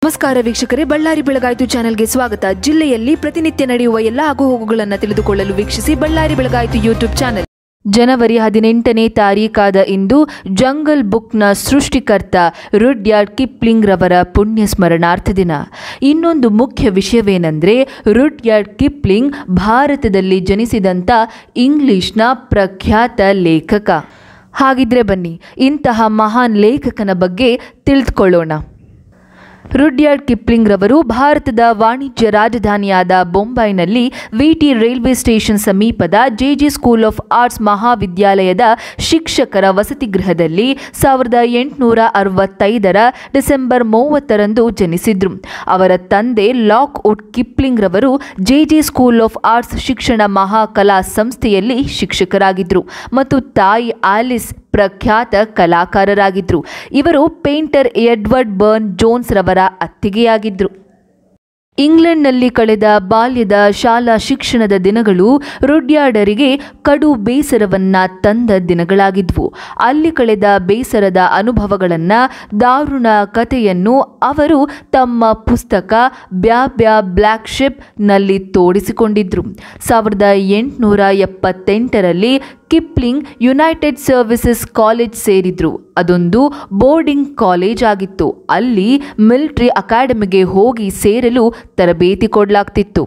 ನಮಸ್ಕಾರ ವೀಕ್ಷಕರೇ ಬಳ್ಳಾರಿ ಬೆಳಗಾಯಿತು ಚಾನೆಲ್ಗೆ ಸ್ವಾಗತ ಜಿಲ್ಲೆಯಲ್ಲಿ ಪ್ರತಿನಿತ್ಯ ನಡೆಯುವ ಎಲ್ಲ ಆಗುಹೋಗುಗಳನ್ನು ತಿಳಿದುಕೊಳ್ಳಲು ವೀಕ್ಷಿಸಿ ಬಳ್ಳಾರಿ ಬೆಳಗಾಯಿತು ಯೂಟ್ಯೂಬ್ ಚಾನೆಲ್ ಜನವರಿ ಹದಿನೆಂಟನೇ ತಾರೀಕಾದ ಇಂದು ಜಂಗಲ್ ಬುಕ್ನ ಸೃಷ್ಟಿಕರ್ತ ರುಡ್ಯಾರ್ಡ್ ಕಿಪ್ಲಿಂಗ್ ರವರ ಪುಣ್ಯ ಸ್ಮರಣಾರ್ಥ ದಿನ ಇನ್ನೊಂದು ಮುಖ್ಯ ವಿಷಯವೇನೆಂದರೆ ರುಡ್ಯಾರ್ಡ್ ಕಿಪ್ಲಿಂಗ್ ಭಾರತದಲ್ಲಿ ಜನಿಸಿದಂಥ ಇಂಗ್ಲಿಷ್ನ ಪ್ರಖ್ಯಾತ ಲೇಖಕ ಹಾಗಿದ್ರೆ ಬನ್ನಿ ಇಂತಹ ಮಹಾನ್ ಲೇಖಕನ ಬಗ್ಗೆ ತಿಳಿದುಕೊಳ್ಳೋಣ ರುಡ್ಯಾರ್ಡ್ ಕಿಪ್ಲಿಂಗ್ ರವರು ಭಾರತದ ವಾಣಿಜ್ಯ ರಾಜಧಾನಿಯಾದ ಬೊಂಬೈನಲ್ಲಿ ವಿಟಿ ರೈಲ್ವೆ ಸ್ಟೇಷನ್ ಸಮೀಪದ ಜೆಜೆ ಸ್ಕೂಲ್ ಆಫ್ ಆರ್ಟ್ಸ್ ಮಹಾವಿದ್ಯಾಲಯದ ಶಿಕ್ಷಕರ ವಸತಿಗೃಹದಲ್ಲಿ ಸಾವಿರದ ಎಂಟುನೂರ ಅರವತ್ತೈದರ ಡಿಸೆಂಬರ್ ಮೂವತ್ತರಂದು ಜನಿಸಿದ್ರು ಅವರ ತಂದೆ ಲಾಕ್ ವುಡ್ ಕಿಪ್ಲಿಂಗ್ ರವರು ಜೆಜೆ ಸ್ಕೂಲ್ ಆಫ್ ಆರ್ಟ್ಸ್ ಶಿಕ್ಷಣ ಮಹಾಕಲಾ ಸಂಸ್ಥೆಯಲ್ಲಿ ಶಿಕ್ಷಕರಾಗಿದ್ದರು ಮತ್ತು ತಾಯಿ ಆಲಿಸ್ ಪ್ರಖ್ಯಾತ ಕಲಾಕಾರರಾಗಿದ್ದರು ಇವರು ಪೇಂಟರ್ ಎಡ್ವರ್ಡ್ ಬರ್ನ್ ಜೋನ್ಸ್ ರವರ ಅತ್ತಿಗೆಯಾಗಿದ್ದರು ಇಂಗ್ಲೆಂಡ್ನಲ್ಲಿ ಕಳೆದ ಬಾಲ್ಯದ ಶಾಲಾ ಶಿಕ್ಷಣದ ದಿನಗಳು ರುಡ್ಯಾರ್ಡರಿಗೆ ಕಡು ಬೇಸರವನ್ನ ತಂದ ದಿನಗಳಾಗಿದ್ವು ಅಲ್ಲಿ ಕಳೆದ ಬೇಸರದ ಅನುಭವಗಳನ್ನು ದಾರುಣ ಕಥೆಯನ್ನು ಅವರು ತಮ್ಮ ಪುಸ್ತಕ ಬ್ಯಾ ಬ್ಯಾ ಬ್ಲ್ಯಾಕ್ ಶಿಪ್ನಲ್ಲಿ ತೋಡಿಸಿಕೊಂಡಿದ್ರು ಸಾವಿರದ ಎಂಟುನೂರ ಎಪ್ಪತ್ತೆಂಟರಲ್ಲಿ ಕಿಪ್ಲಿಂಗ್ ಯುನೈಟೆಡ್ ಸರ್ವಿಸಸ್ ಕಾಲೇಜ್ ಸೇರಿದ್ರು ಅದೊಂದು ಬೋರ್ಡಿಂಗ್ ಕಾಲೇಜ್ ಆಗಿತ್ತು ಅಲ್ಲಿ ಮಿಲಿಟರಿ ಅಕಾಡೆಮಿಗೆ ಹೋಗಿ ಸೇರಲು ತರಬೇತಿ ಕೊಡಲಾಗ್ತಿತ್ತು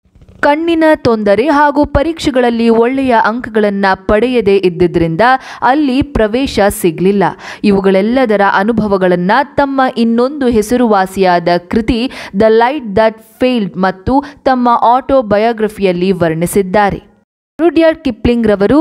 ಕಣ್ಣಿನ ತೊಂದರೆ ಹಾಗೂ ಪರೀಕ್ಷೆಗಳಲ್ಲಿ ಒಳ್ಳೆಯ ಅಂಕಗಳನ್ನು ಪಡೆಯದೇ ಇದ್ದಿದ್ದರಿಂದ ಅಲ್ಲಿ ಪ್ರವೇಶ ಸಿಗಲಿಲ್ಲ ಇವುಗಳೆಲ್ಲದರ ಅನುಭವಗಳನ್ನು ತಮ್ಮ ಇನ್ನೊಂದು ಹೆಸರುವಾಸಿಯಾದ ಕೃತಿ ದ ಲೈಟ್ ದಟ್ ಫೇಲ್ಡ್ ಮತ್ತು ತಮ್ಮ ಆಟೋಬಯೋಗ್ರಫಿಯಲ್ಲಿ ವರ್ಣಿಸಿದ್ದಾರೆ ರುಡ್ಯಾರ್ಡ್ ಕಿಪ್ಲಿಂಗ್ ರವರು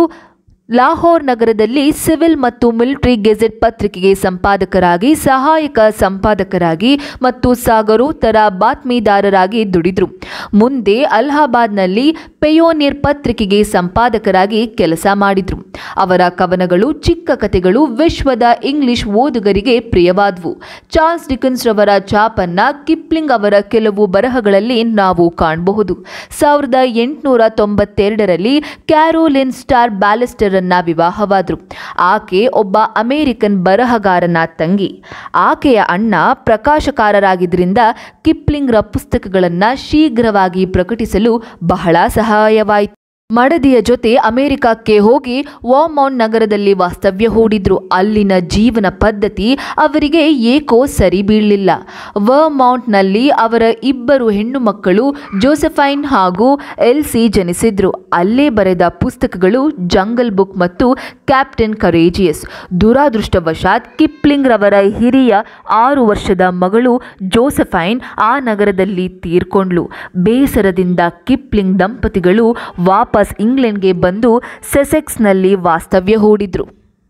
ಲಾಹೋರ್ ನಗರದಲ್ಲಿ ಸಿವಿಲ್ ಮತ್ತು ಮಿಲಿಟರಿ ಗೆಜೆಟ್ ಪತ್ರಿಕೆಗೆ ಸಂಪಾದಕರಾಗಿ ಸಹಾಯಕ ಸಂಪಾದಕರಾಗಿ ಮತ್ತು ಸಾಗರೋತ್ತರ ಬಾತ್ಮೀದಾರರಾಗಿ ದುಡಿದ್ರು ಮುಂದೆ ಅಲಹಾಬಾದ್ನಲ್ಲಿ ಪೆಯೋನಿಯರ್ ಪತ್ರಿಕೆಗೆ ಸಂಪಾದಕರಾಗಿ ಕೆಲಸ ಮಾಡಿದ್ರು ಅವರ ಕವನಗಳು ಚಿಕ್ಕ ಕಥೆಗಳು ವಿಶ್ವದ ಇಂಗ್ಲಿಷ್ ಓದುಗರಿಗೆ ಪ್ರಿಯವಾದವು ಚಾರ್ಲ್ಸ್ ಡಿಕನ್ಸ್ ರವರ ಛಾಪನ್ನ ಕಿಪ್ಲಿಂಗ್ ಅವರ ಕೆಲವು ಬರಹಗಳಲ್ಲಿ ನಾವು ಕಾಣಬಹುದು ಸಾವಿರದ ಎಂಟುನೂರ ತೊಂಬತ್ತೆರಡರಲ್ಲಿ ಕ್ಯಾರೋಲಿನ್ ಸ್ಟಾರ್ ಬ್ಯಾಲಿಸ್ಟರ್ ಅನ್ನ ವಿವಾಹವಾದರು ಆಕೆ ಒಬ್ಬ ಅಮೆರಿಕನ್ ಬರಹಗಾರನ ತಂಗಿ ಆಕೆಯ ಅಣ್ಣ ಪ್ರಕಾಶಕಾರರಾಗಿದ್ದರಿಂದ ಕಿಪ್ಲಿಂಗ್ರ ಪುಸ್ತಕಗಳನ್ನು ಶೀಘ್ರವಾಗಿ ಪ್ರಕಟಿಸಲು ಬಹಳ ಸಹಾಯವಾಯಿತು ಮಡದಿಯ ಜೊತೆ ಅಮೆರಿಕಕ್ಕೆ ಹೋಗಿ ವಾಮೌಂಟ್ ನಗರದಲ್ಲಿ ವಾಸ್ತವ್ಯ ಹೂಡಿದ್ರು ಅಲ್ಲಿನ ಜೀವನ ಪದ್ಧತಿ ಅವರಿಗೆ ಏಕೋ ಸರಿ ಬೀಳಲಿಲ್ಲ ವರ್ಮೌಂಟ್ನಲ್ಲಿ ಅವರ ಇಬ್ಬರು ಹೆಣ್ಣು ಮಕ್ಕಳು ಜೋಸೆಫೈನ್ ಹಾಗೂ ಎಲ್ಸಿ ಜನಿಸಿದ್ರು ಅಲ್ಲೇ ಬರೆದ ಪುಸ್ತಕಗಳು ಜಂಗಲ್ ಬುಕ್ ಮತ್ತು ಕ್ಯಾಪ್ಟನ್ ಕರೇಜಿಯಸ್ ದುರಾದೃಷ್ಟವಶಾತ್ ಕಿಪ್ಲಿಂಗ್ ರವರ ಹಿರಿಯ ಆರು ವರ್ಷದ ಮಗಳು ಜೋಸೆಫೈನ್ ಆ ನಗರದಲ್ಲಿ ತೀರ್ಕೊಂಡ್ಲು ಬೇಸರದಿಂದ ಕಿಪ್ಲಿಂಗ್ ದಂಪತಿಗಳು ವಾಪಸ್ ಇಂಗ್ಲೆಂಡ್ಗೆ ಬಂದು ಸೆಸೆಕ್ಸ್ನಲ್ಲಿ ವಾಸ್ತವ್ಯ ಹೂಡಿದ್ರು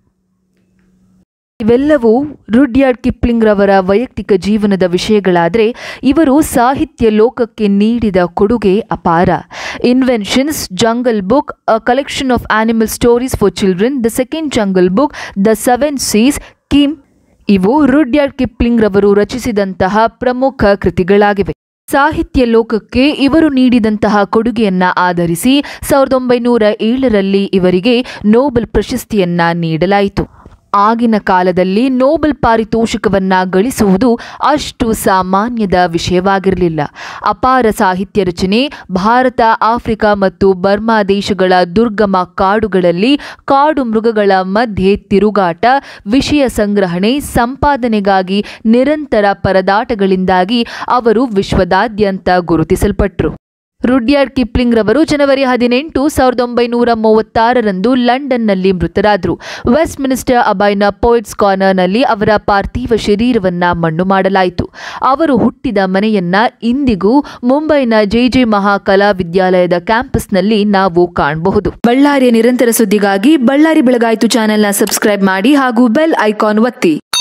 ಇವೆಲ್ಲವೂ ರುಡ್ಯಾರ್ಡ್ ಕಿಪ್ಲಿಂಗ್ ರವರ ವೈಯಕ್ತಿಕ ಜೀವನದ ವಿಷಯಗಳಾದರೆ ಇವರು ಸಾಹಿತ್ಯ ಲೋಕಕ್ಕೆ ನೀಡಿದ ಕೊಡುಗೆ ಅಪಾರ inventions Jungle Book a collection of animal stories for children the Second Jungle Book the Seven Seas Kim ಇವು ರುಡ್ಯಾರ್ಡ್ ಕಿಪ್ಲಿಂಗ್ ರವರು ರಚಿಸಿದಂತಹ ಪ್ರಮುಖ ಕೃತಿಗಳಾಗಿವೆ ಸಾಹಿತ್ಯ ಲೋಕಕ್ಕೆ ಇವರು ನೀಡಿದಂತಹ ಕೊಡುಗೆಯನ್ನ ಆಧರಿಸಿ ಸಾವಿರದ ಒಂಬೈನೂರ ಏಳರಲ್ಲಿ ಇವರಿಗೆ ನೋಬೆಲ್ ಪ್ರಶಸ್ತಿಯನ್ನ ನೀಡಲಾಯಿತು ಆಗಿನ ಕಾಲದಲ್ಲಿ ನೋಬೆಲ್ ಪಾರಿತೋಷಿಕವನ್ನ ಗಳಿಸುವುದು ಅಷ್ಟು ಸಾಮಾನ್ಯದ ವಿಷಯವಾಗಿರಲಿಲ್ಲ ಅಪಾರ ಸಾಹಿತ್ಯ ರಚನೆ ಭಾರತ ಆಫ್ರಿಕಾ ಮತ್ತು ಬರ್ಮಾ ದೇಶಗಳ ದುರ್ಗಮ ಕಾಡುಗಳಲ್ಲಿ ಕಾಡು ಮೃಗಗಳ ಮಧ್ಯೆ ತಿರುಗಾಟ ವಿಷಯ ಸಂಗ್ರಹಣೆ ಸಂಪಾದನೆಗಾಗಿ ನಿರಂತರ ಪರದಾಟಗಳಿಂದಾಗಿ ಅವರು ವಿಶ್ವದಾದ್ಯಂತ ಗುರುತಿಸಲ್ಪಟ್ಟರು ರುಡ್ಯಾರ್ಡ್ ಕಿಪ್ಲಿಂಗ್ ರವರು ಜನವರಿ ಹದಿನೆಂಟು ಸಾವಿರದ ಒಂಬೈನೂರ ಮೂವತ್ತಾರರಂದು ಲಂಡನ್ನಲ್ಲಿ ಮೃತರಾದರು ವೆಸ್ಟ್ ಮಿನಿಸ್ಟರ್ ಅಬೈನ ಪೋಯಿಟ್ಸ್ ಕಾರ್ನರ್ನಲ್ಲಿ ಅವರ ಪಾರ್ಥಿವ ಶರೀರವನ್ನ ಮಣ್ಣು ಮಾಡಲಾಯಿತು ಅವರು ಹುಟ್ಟಿದ ಮನೆಯನ್ನ ಇಂದಿಗೂ ಮುಂಬೈನ ಜೆಜೆ ಮಹಾಕಲಾ ವಿದ್ಯಾಲಯದ ಕ್ಯಾಂಪಸ್ನಲ್ಲಿ ನಾವು ಕಾಣಬಹುದು ಬಳ್ಳಾರಿಯ ನಿರಂತರ ಸುದ್ದಿಗಾಗಿ ಬಳ್ಳಾರಿ ಬೆಳಗಾಯಿತು ಚಾನೆಲ್ನ ಸಬ್ಸ್ಕ್ರೈಬ್ ಮಾಡಿ ಹಾಗೂ ಬೆಲ್ ಐಕಾನ್ ಒತ್ತಿ